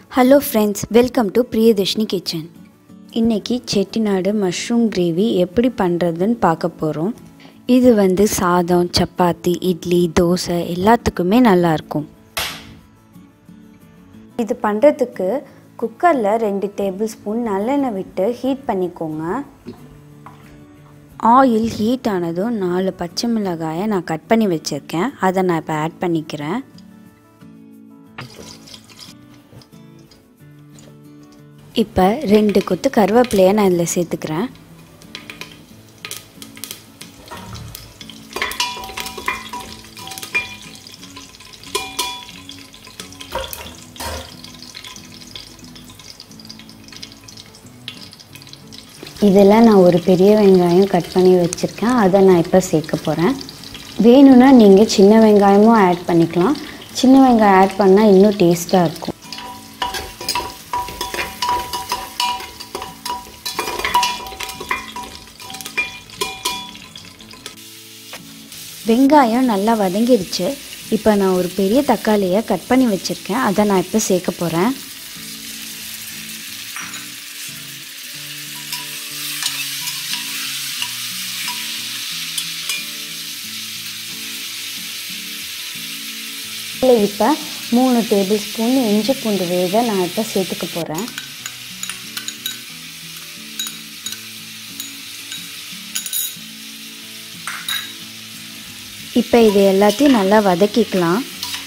hello friends welcome to Priyadharshini kitchen இன்றைக்கி Chettinad mushroom gravy எப்படி பண்ணுறதுன்னு பார்க்க போகிறோம் இது வந்து சாதம் சப்பாத்தி இட்லி தோசை எல்லாத்துக்குமே நல்லாயிருக்கும் இது பண்ணுறதுக்கு குக்கரில் ரெண்டு டேபிள் ஸ்பூன் நல்லெண்ணெய் விட்டு ஹீட் பண்ணிக்கோங்க ஆயில் ஹீட் ஆனதும் நாலு பச்சை மிளகாயை நான் கட் பண்ணி வச்சுருக்கேன் அதை நான் இப்போ ஆட் பண்ணிக்கிறேன் இப்போ ரெண்டு கொத்து கருவேப்பிலையை நான் இதில் சேர்த்துக்கிறேன் இதில் நான் ஒரு பெரிய வெங்காயம் கட் பண்ணி வச்சுருக்கேன் அதை நான் இப்போ சேர்க்க போகிறேன் வேணும்னா நீங்கள் சின்ன வெங்காயமும் ஆட் பண்ணிக்கலாம் சின்ன வெங்காயம் ஆட் பண்ணால் இன்னும் டேஸ்ட்டாக இருக்கும் வெங்காயம் நல்லா வதங்கிருச்சு இப்போ நான் ஒரு பெரிய தக்காளியை கட் பண்ணி வச்சுருக்கேன் அதை நான் இப்போ சேர்க்க போகிறேன் இதில் இப்போ மூணு டேபிள் ஸ்பூன் இஞ்சி பூண்டு விழுதை நான் இப்போ சேர்த்துக்க போகிறேன் இப்போ இது எல்லாத்தையும் நல்லா வதக்கிக்கலாம்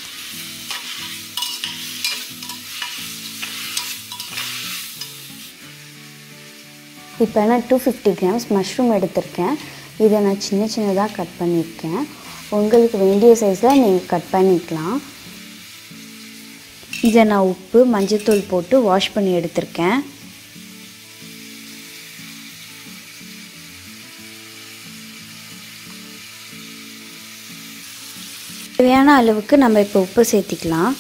இப்போ நான் டூ ஃபிஃப்டி கிராம்ஸ் மஷ்ரூம் எடுத்திருக்கேன் இதை நான் சின்ன சின்னதாக கட் பண்ணியிருக்கேன் உங்களுக்கு வேண்டிய சைஸில் நீங்கள் கட் பண்ணிக்கலாம் இதை நான் உப்பு மஞ்சத்தூள் போட்டு வாஷ் பண்ணி எடுத்திருக்கேன் தேவையான அளவுக்கு நம்ம இப்போ உப்பு சேர்த்திக்கலாம்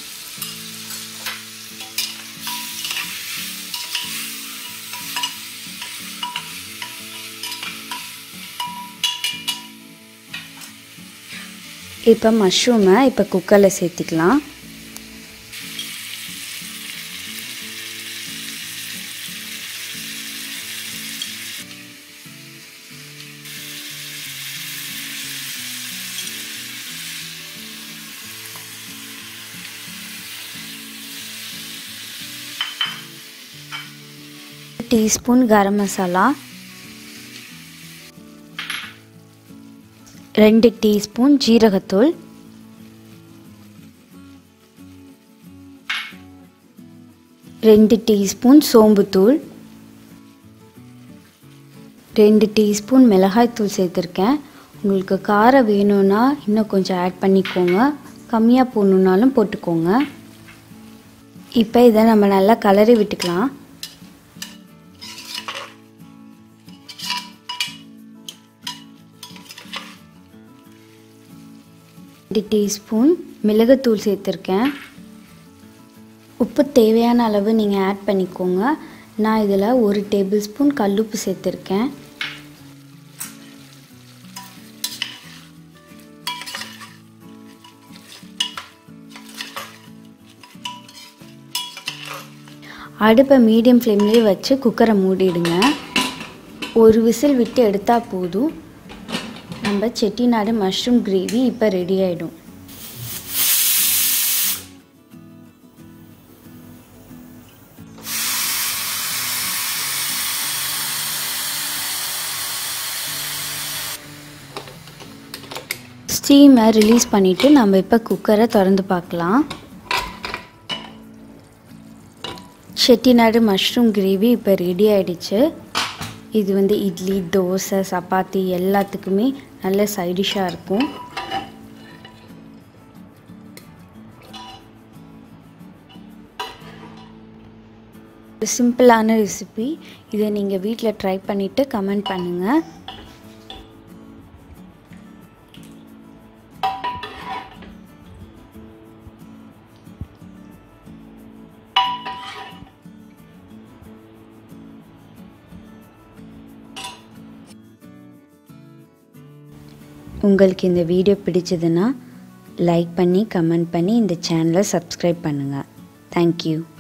இப்போ மஷ்ரூமை இப்போ குக்கரில் சேர்த்திக்கலாம் டீஸ்பூன் கரம் மசாலா ரெண்டு டீஸ்பூன் ஜீரகத்தூள் ரெண்டு டீஸ்பூன் சோம்புத்தூள் ரெண்டு டீஸ்பூன் மிளகாய்த்தூள் சேர்த்துருக்கேன் உங்களுக்கு காரம் வேணும்னா இன்னும் கொஞ்சம் ஆட் பண்ணிக்கோங்க கம்மியாக போடணுன்னாலும் போட்டுக்கோங்க இப்போ இதை நம்ம நல்லா கலரி விட்டுக்கலாம் ரெண்டு டீஸ்பூன் மிளகுத்தூள் சேர்த்துருக்கேன் உப்பு தேவையான அளவு நீங்கள் ஆட் பண்ணிக்கோங்க நான் இதில் ஒரு டேபிள் ஸ்பூன் கல்லுப்பு சேர்த்துருக்கேன் அடுப்பை மீடியம் ஃப்ளேம்லேயே வச்சு குக்கரை மூடிடுங்க ஒரு விசில் விட்டு எடுத்தால் போதும் நம்ம செட்டிநாடு மஷ்ரூம் கிரேவி இப்போ ரெடி ஆகிடும் ஸ்டீமை ரிலீஸ் பண்ணிவிட்டு நம்ம இப்போ குக்கரை திறந்து பார்க்கலாம் செட்டிநாடு மஷ்ரூம் கிரேவி இப்போ ரெடி ஆகிடுச்சு இது வந்து இட்லி தோசை சப்பாத்தி எல்லாத்துக்குமே நல்ல சைடிஷாக இருக்கும் ஒரு சிம்பிளான ரெசிபி இதை நீங்கள் வீட்டில் ட்ரை பண்ணிவிட்டு கமெண்ட் பண்ணுங்கள் உங்களுக்கு இந்த வீடியோ பிடிச்சதுன்னா லைக் பண்ணி கமெண்ட் பண்ணி இந்த சேனலை சப்ஸ்கிரைப் பண்ணுங்கள் தேங்க்யூ